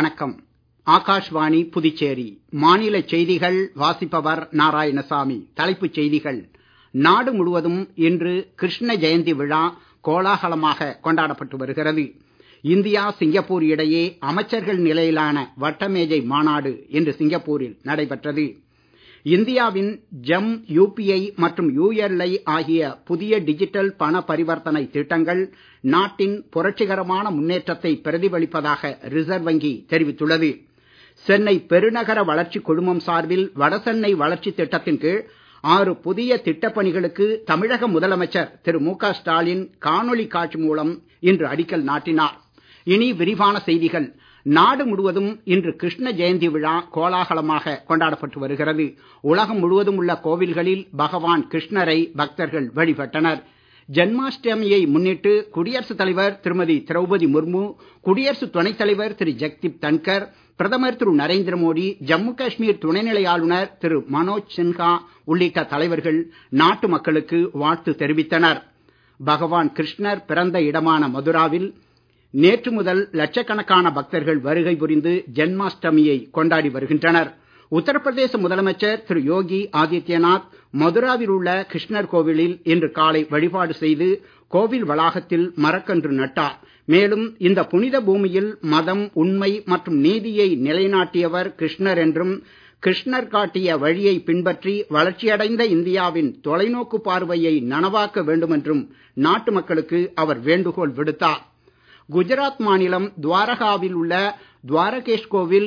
வணக்கம் ஆகாஷ்வாணி புதுச்சேரி மாநில செய்திகள் வாசிப்பவர் நாராயணசாமி தலைப்புச் செய்திகள் நாடு முழுவதும் இன்று கிருஷ்ண ஜெயந்தி விழா கோலாகலமாக கொண்டாடப்பட்டு வருகிறது இந்தியா சிங்கப்பூர் இடையே அமைச்சர்கள் நிலையிலான வட்டமேஜை மாநாடு இன்று சிங்கப்பூரில் நடைபெற்றது இந்தியாவின் ஜம் யுபிஐ மற்றும் யுஎல்ஐ ஆகிய புதிய டிஜிட்டல் பண பரிவர்த்தனை திட்டங்கள் நாட்டின் புரட்சிகரமான முன்னேற்றத்தை பிரதிபலிப்பதாக ரிசர்வ் வங்கி தெரிவித்துள்ளது சென்னை பெருநகர வளர்ச்சி குழுமம் சார்பில் வடசென்னை வளர்ச்சி திட்டத்தின் கீழ் ஆறு புதிய திட்டப் பணிகளுக்கு தமிழக முதலமைச்சர் திரு மு க ஸ்டாலின் காணொளி காட்சி மூலம் இன்று அடிக்கல் நாட்டினார் இனி விரிவான செய்திகள் நாடு முழுவதும் இன்று கிருஷ்ண ஜெயந்தி விழா கோலாகலமாக கொண்டாடப்பட்டு வருகிறது உலகம் முழுவதும் உள்ள கோவில்களில் பகவான் கிருஷ்ணரை பக்தர்கள் வழிபட்டனர் ஜன்மாஷ்டமியை முன்னிட்டு குடியரசுத் தலைவர் திருமதி திரௌபதி முர்மு குடியரசு துணைத் தலைவர் திரு ஜெக்தீப் தன்கர் பிரதமர் திரு நரேந்திர மோடி ஜம்மு காஷ்மீர் துணைநிலை ஆளுநர் திரு மனோஜ் சின்ஹா உள்ளிட்ட தலைவர்கள் நாட்டு மக்களுக்கு வாழ்த்து தெரிவித்தனர் பகவான் கிருஷ்ணர் பிறந்த இடமான மதுராவில் நேற்று முதல் லட்சக்கணக்கான பக்தர்கள் வருகை புரிந்து ஜென்மாஷ்டமியை கொண்டாடி வருகின்றனர் உத்தரப்பிரதேச முதலமைச்சர் திரு யோகி ஆதித்யநாத் மதுராவில் உள்ள கிருஷ்ணர் கோவிலில் இன்று காலை வழிபாடு செய்து கோவில் வளாகத்தில் மரக்கன்று நட்டார் மேலும் இந்த புனித பூமியில் மதம் உண்மை மற்றும் நீதியை நிலைநாட்டியவர் கிருஷ்ணர் என்றும் கிருஷ்ணர் காட்டிய வழியை பின்பற்றி வளர்ச்சியடைந்த இந்தியாவின் தொலைநோக்கு பார்வையை நனவாக்க வேண்டும் என்றும் நாட்டு மக்களுக்கு அவர் வேண்டுகோள் விடுத்தார் குஜராத் மாநிலம் துவாரகாவில் உள்ள துவாரகேஷ் கோவில்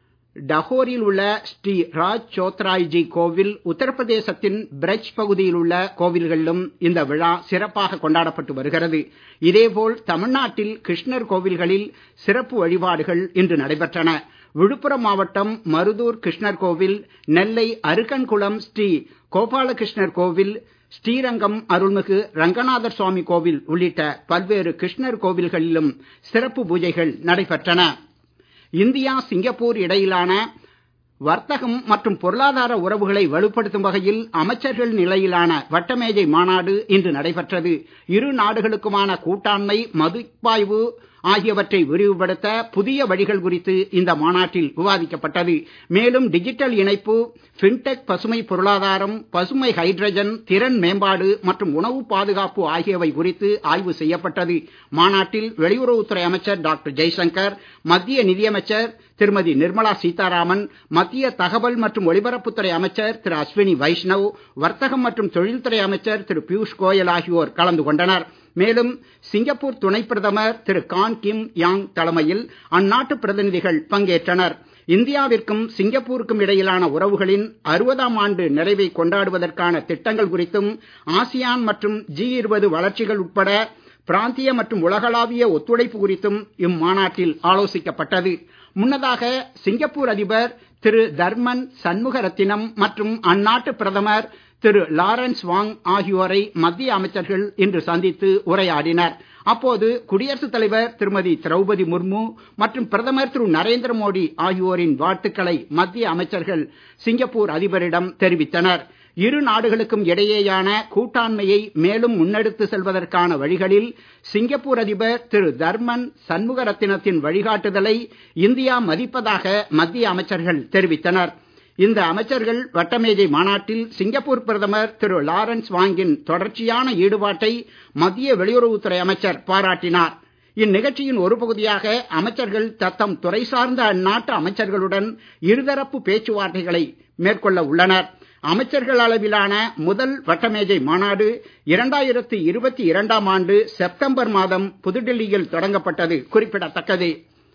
டஹோரில் உள்ள ஸ்ரீ ராஜ் சோத்ராய்ஜி கோவில் உத்தரப்பிரதேசத்தின் பிரஜ் பகுதியில் உள்ள கோவில்களிலும் இந்த விழா சிறப்பாக கொண்டாடப்பட்டு வருகிறது இதேபோல் தமிழ்நாட்டில் கிருஷ்ணர் கோவில்களில் சிறப்பு வழிபாடுகள் இன்று நடைபெற்றன விழுப்புரம் மாவட்டம் மருதூர் கிருஷ்ணர் கோவில் நெல்லை அருக்கன்குளம் ஸ்ரீ கோபாலகிருஷ்ணர் கோவில் ஸ்ரீரங்கம் அருள்மிகு ரங்கநாதர் சுவாமி கோவில் உள்ளிட்ட பல்வேறு கிருஷ்ணர் கோவில்களிலும் சிறப்பு பூஜைகள் நடைபெற்றன இந்தியா சிங்கப்பூர் இடையிலான வர்த்தகம் மற்றும் பொருளாதார உறவுகளை வலுப்படுத்தும் வகையில் அமைச்சர்கள் நிலையிலான வட்டமேஜை மாநாடு இன்று நடைபெற்றது இரு நாடுகளுக்குமான கூட்டாண்மை மதிப்பாய்வு ஆகியவற்றை விரிவுபடுத்த புதிய வழிகள் குறித்து இந்த மாநாட்டில் விவாதிக்கப்பட்டது மேலும் டிஜிட்டல் இணைப்பு பின்டெக் பசுமை பொருளாதாரம் பசுமை ஹைட்ரஜன் திறன் மேம்பாடு மற்றும் உணவு பாதுகாப்பு ஆகியவை குறித்து ஆய்வு செய்யப்பட்டது மாநாட்டில் வெளியுறவுத்துறை அமைச்சர் டாக்டர் ஜெய்சங்கர் மத்திய நிதியமைச்சர் திருமதி நிர்மலா சீதாராமன் மத்திய தகவல் மற்றும் ஒலிபரப்புத்துறை அமைச்சர் திரு அஸ்வினி வைஷ்ணவ் வர்த்தகம் மற்றும் தொழில்துறை அமைச்சர் திரு பியூஷ் கோயல் ஆகியோர் கலந்து கொண்டனர் மேலும் சிங்கப்பூர் துணை பிரதமர் திரு கான் கிம் யாங் தலைமையில் அந்நாட்டு பிரதிநிதிகள் பங்கேற்றனர் இந்தியாவிற்கும் சிங்கப்பூருக்கும் இடையிலான உறவுகளின் அறுபதாம் ஆண்டு நிறைவை கொண்டாடுவதற்கான திட்டங்கள் குறித்தும் ஆசியான் மற்றும் ஜி இருபது வளர்ச்சிகள் உட்பட பிராந்திய மற்றும் உலகளாவிய ஒத்துழைப்பு குறித்தும் இம்மாநாட்டில் ஆலோசிக்கப்பட்டது முன்னதாக சிங்கப்பூர் அதிபர் திரு தர்மன் சண்முகரத்தினம் மற்றும் அந்நாட்டு பிரதமர் திரு லாரன்ஸ் வாங் ஆகியோரை மத்திய அமைச்சர்கள் இன்று சந்தித்து உரையாடினர் அப்போது குடியரசுத் தலைவர் திருமதி திரௌபதி முர்மு மற்றும் பிரதமர் திரு நரேந்திர மோடி ஆகியோரின் வாழ்த்துக்களை மத்திய அமைச்சர்கள் சிங்கப்பூர் அதிபரிடம் தெரிவித்தனர் இரு நாடுகளுக்கும் இடையேயான கூட்டாண்மையை மேலும் முன்னெடுத்து செல்வதற்கான வழிகளில் சிங்கப்பூர் அதிபர் திரு தர்மன் சண்முகரத்தினத்தின் வழிகாட்டுதலை இந்தியா மதிப்பதாக மத்திய அமைச்சர்கள் தெரிவித்தனர் இந்த அமைச்சர்கள் வட்டமேஜை மாநாட்டில் சிங்கப்பூர் பிரதமர் திரு லாரன்ஸ் வாங்கின் தொடர்ச்சியான ஈடுபாட்டை மத்திய வெளியுறவுத்துறை அமைச்சர் பாராட்டினார் இந்நிகழ்ச்சியின் ஒரு பகுதியாக அமைச்சர்கள் தத்தம் துறை சார்ந்த அந்நாட்டு அமைச்சர்களுடன் இருதரப்பு பேச்சுவார்த்தைகளை மேற்கொள்ள உள்ளனர் அமைச்சர்கள் அளவிலான முதல் வட்டமேஜை மாநாடு இரண்டாயிரத்தி இருபத்தி இரண்டாம் ஆண்டு செப்டம்பர் மாதம் புதுடெல்லியில் தொடங்கப்பட்டது குறிப்பிடத்தக்கது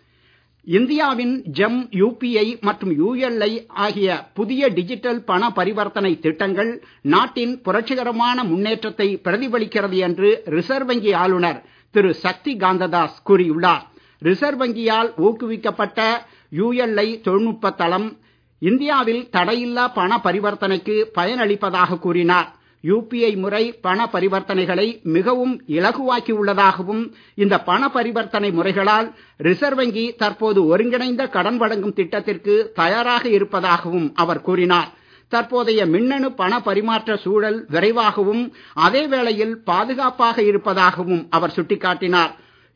இந்தியாவின் ஜம் யுபிஐ மற்றும் யுஎல்ஐ ஆகிய புதிய டிஜிட்டல் பண பரிவர்த்தனை திட்டங்கள் நாட்டின் புரட்சிகரமான முன்னேற்றத்தை பிரதிபலிக்கிறது என்று ரிசர்வ் வங்கி ஆளுநர் திரு சக்தி காந்ததாஸ் கூறியுள்ளார் ரிசர்வ் வங்கியால் ஊக்குவிக்கப்பட்ட யுஎல்ஐ தொழில்நுட்ப தளம் இந்தியாவில் தடையில்லா பண பரிவர்த்தனைக்கு பயனளிப்பதாக கூறினார் யுபிஐ முறை பண பரிவர்த்தனைகளை மிகவும் இலகுவாக்கி உள்ளதாகவும் இந்த பண பரிவர்த்தனை முறைகளால் ரிசர்வ் வங்கி தற்போது ஒருங்கிணைந்த கடன் வழங்கும் திட்டத்திற்கு தயாராக இருப்பதாகவும் அவர் கூறினார் தற்போதைய மின்னணு பண பரிமாற்ற சூழல் விரைவாகவும் அதே வேளையில் பாதுகாப்பாக இருப்பதாகவும் அவர் சுட்டிக்காட்டினார்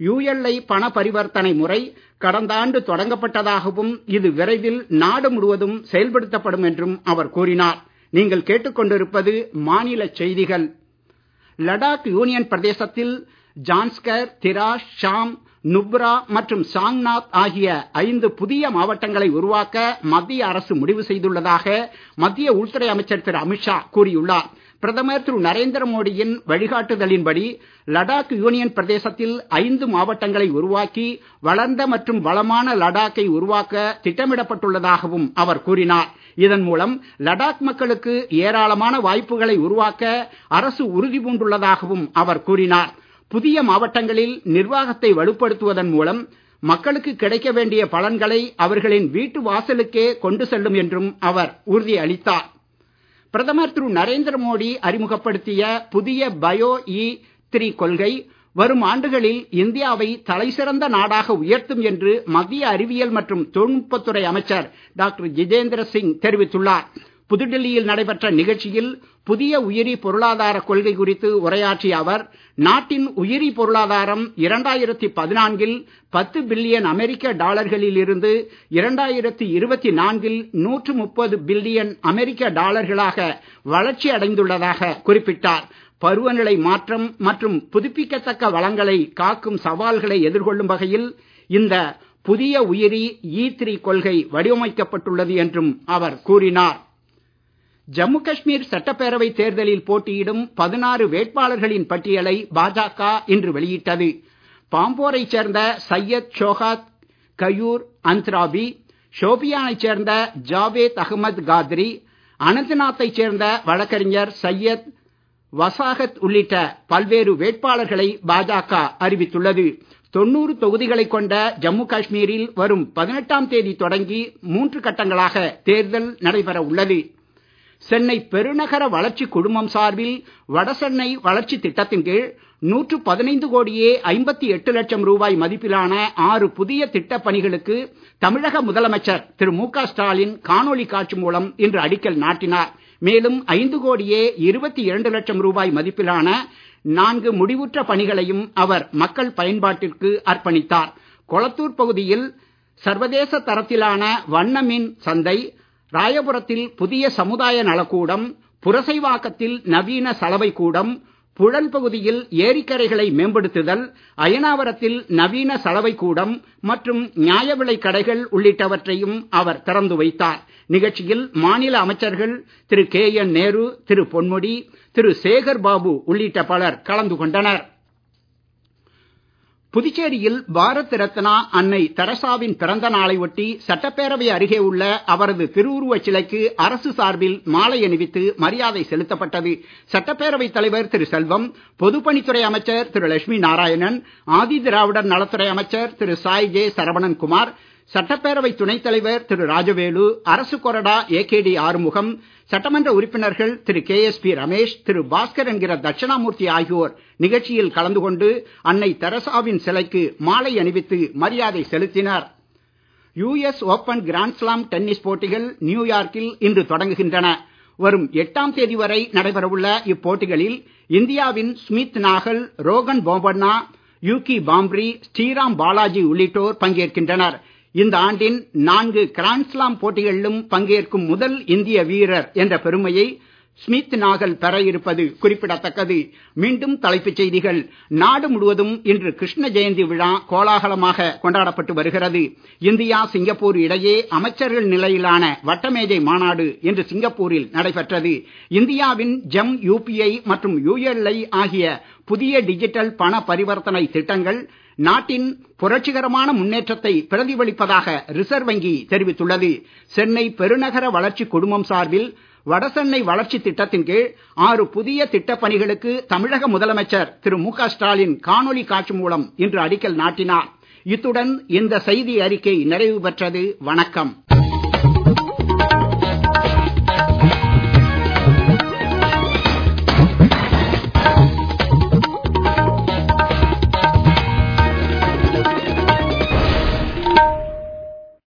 யுஎல்ஐ பண பரிவர்த்தனை முறை கடந்த ஆண்டு தொடங்கப்பட்டதாகவும் இது விரைவில் நாடு முழுவதும் செயல்படுத்தப்படும் என்றும் அவர் கூறினார் நீங்கள் கேட்டுக்கொண்டிருப்பது மாநில செய்திகள் லடாக் யூனியன் பிரதேசத்தில் ஜான்ஸ்கர் திராஸ் ஷாம் நுப்ரா மற்றும் சாங்நாத் ஆகிய ஐந்து புதிய மாவட்டங்களை உருவாக்க மத்திய அரசு முடிவு செய்துள்ளதாக மத்திய உள்துறை அமைச்சர் திரு அமித்ஷா கூறியுள்ளார் பிரதமர் திரு நரேந்திர மோடியின் வழிகாட்டுதலின்படி லடாக் யூனியன் பிரதேசத்தில் ஐந்து மாவட்டங்களை உருவாக்கி வளர்ந்த மற்றும் வளமான லடாக்கை உருவாக்க திட்டமிடப்பட்டுள்ளதாகவும் அவர் கூறினார் இதன் மூலம் லடாக் மக்களுக்கு ஏராளமான வாய்ப்புகளை உருவாக்க அரசு உறுதி பூண்டுள்ளதாகவும் அவர் கூறினார் புதிய மாவட்டங்களில் நிர்வாகத்தை வலுப்படுத்துவதன் மூலம் மக்களுக்கு கிடைக்க வேண்டிய பலன்களை அவர்களின் வீட்டு வாசலுக்கே கொண்டு செல்லும் என்றும் அவர் உறுதி அளித்தார் பிரதமர் திரு நரேந்திர மோடி அறிமுகப்படுத்திய புதிய பயோ இ த்ரீ கொள்கை வரும் ஆண்டுகளில் இந்தியாவை தலைசிறந்த நாடாக உயர்த்தும் என்று மத்திய அறிவியல் மற்றும் தொழில்நுட்பத்துறை அமைச்சர் டாக்டர் ஜிதேந்திர சிங் தெரிவித்துள்ளார் புதுடெல்லியில் நடைபெற்ற நிகழ்ச்சியில் புதிய உயிரி பொருளாதார கொள்கை குறித்து உரையாற்றிய அவர் நாட்டின் உயிரி பொருளாதாரம் இரண்டாயிரத்தி பதினான்கில் பத்து பில்லியன் அமெரிக்க டாலர்களில் இருந்து இரண்டாயிரத்தி இருபத்தி நான்கில் நூற்று முப்பது பில்லியன் அமெரிக்க டாலர்களாக வளர்ச்சி அடைந்துள்ளதாக குறிப்பிட்டார் பருவநிலை மாற்றம் மற்றும் புதுப்பிக்கத்தக்க வளங்களை காக்கும் சவால்களை எதிர்கொள்ளும் வகையில் இந்த புதிய உயிரி இ த்ரீ கொள்கை வடிவமைக்கப்பட்டுள்ளது என்றும் அவர் கூறினார் ஜம்மு காஷ்மீர் சட்டப்பேரவை தேர்தலில் போட்டியிடும் பதினாறு வேட்பாளர்களின் பட்டியலை பாஜக இன்று வெளியிட்டது பாம்போரைச் சேர்ந்த சையத் ஷோகாத் கயூர் அந்த்ராபி ஷோபியானைச் சேர்ந்த ஜாவேத் அகமது காத்ரி அனந்த்நாத்தைச் சேர்ந்த வழக்கறிஞர் சையத் வசாகத் உள்ளிட்ட பல்வேறு வேட்பாளர்களை பாஜக அறிவித்துள்ளது தொண்ணூறு தொகுதிகளை கொண்ட ஜம்மு காஷ்மீரில் வரும் பதினெட்டாம் தேதி தொடங்கி மூன்று கட்டங்களாக தேர்தல் நடைபெற உள்ளது சென்னை பெருநகர வளர்ச்சி குழுமம் சார்பில் வடசென்னை வளர்ச்சி திட்டத்தின் கீழ் நூற்று பதினைந்து கோடியே ஐம்பத்தி எட்டு லட்சம் ரூபாய் மதிப்பிலான ஆறு புதிய திட்டப் பணிகளுக்கு தமிழக முதலமைச்சர் திரு மு க ஸ்டாலின் காணொளி காட்சி மூலம் இன்று அடிக்கல் நாட்டினார் மேலும் ஐந்து கோடியே இருபத்தி இரண்டு லட்சம் ரூபாய் மதிப்பிலான நான்கு முடிவுற்ற பணிகளையும் அவர் மக்கள் பயன்பாட்டிற்கு அர்ப்பணித்தார் கொளத்தூர் பகுதியில் சர்வதேச தரத்திலான வண்ண மீன் சந்தை ராயபுரத்தில் புதிய சமுதாய நலக்கூடம் புரசைவாக்கத்தில் நவீன சலவை கூடம் புழல் பகுதியில் ஏரிக்கரைகளை மேம்படுத்துதல் அயனாவரத்தில் நவீன சலவை கூடம் மற்றும் நியாய விலை கடைகள் உள்ளிட்டவற்றையும் அவர் திறந்து வைத்தார் நிகழ்ச்சியில் மாநில அமைச்சர்கள் திரு கே என் நேரு திரு பொன்முடி திரு சேகர் பாபு உள்ளிட்ட பலர் கலந்து கொண்டனர் புதுச்சேரியில் பாரத் ரத்னா அன்னை தெரசாவின் பிறந்த நாளை ஒட்டி சட்டப்பேரவை அருகே உள்ள அவரது திருவுருவச் சிலைக்கு அரசு சார்பில் மாலை அணிவித்து மரியாதை செலுத்தப்பட்டது சட்டப்பேரவைத் தலைவர் திரு செல்வம் பொதுப்பணித்துறை அமைச்சர் திரு லட்சுமி நாராயணன் ஆதி திராவிடர் நலத்துறை அமைச்சர் திரு சாய் ஜே சரவணன் குமார் சட்டப்பேரவை துணைத் தலைவர் திரு ராஜவேலு அரசு கொறடா ஏகேடி ஆறுமுகம் சட்டமன்ற உறுப்பினர்கள் திரு கே எஸ் பி ரமேஷ் திரு பாஸ்கர் என்கிற தட்சிணாமூர்த்தி ஆகியோர் நிகழ்ச்சியில் கலந்து கொண்டு அன்னை தெரசாவின் சிலைக்கு மாலை அணிவித்து மரியாதை செலுத்தினர் யுஎஸ் ஓபன் கிராண்ட்ஸ்லாம் டென்னிஸ் போட்டிகள் நியூயார்க்கில் இன்று தொடங்குகின்றன வரும் எட்டாம் தேதி வரை நடைபெறவுள்ள இப்போட்டிகளில் இந்தியாவின் ஸ்மித் நாகல் ரோகன் போபண்ணா யூகி பாம்ப்ரி ஸ்ரீராம் பாலாஜி உள்ளிட்டோர் பங்கேற்கின்றனர் இந்த ஆண்டின் நான்கு கிராண்ட்ஸ்லாம் போட்டிகளிலும் பங்கேற்கும் முதல் இந்திய வீரர் என்ற பெருமையை ஸ்மித் நாகல் பெற இருப்பது குறிப்பிடத்தக்கது மீண்டும் தலைப்புச் செய்திகள் நாடு முழுவதும் இன்று கிருஷ்ண ஜெயந்தி விழா கோலாகலமாக கொண்டாடப்பட்டு வருகிறது இந்தியா சிங்கப்பூர் இடையே அமைச்சர்கள் நிலையிலான வட்டமேஜை மாநாடு இன்று சிங்கப்பூரில் நடைபெற்றது இந்தியாவின் ஜெம் யூபிஐ மற்றும் யுஎல்ஐ ஆகிய புதிய டிஜிட்டல் பண பரிவர்த்தனை திட்டங்கள் நாட்டின் புரட்சிகரமான முன்னேற்றத்தை பிரதிபலிப்பதாக ரிசர்வ் வங்கி தெரிவித்துள்ளது சென்னை பெருநகர வளர்ச்சி குழுமம் சார்பில் வடசென்னை வளர்ச்சி திட்டத்தின் கீழ் ஆறு புதிய திட்டப் பணிகளுக்கு தமிழக முதலமைச்சர் திரு மு க ஸ்டாலின் காணொளி காட்சி மூலம் இன்று அடிக்கல் நாட்டினார் இத்துடன் இந்த செய்தி அறிக்கை நிறைவு பெற்றது வணக்கம்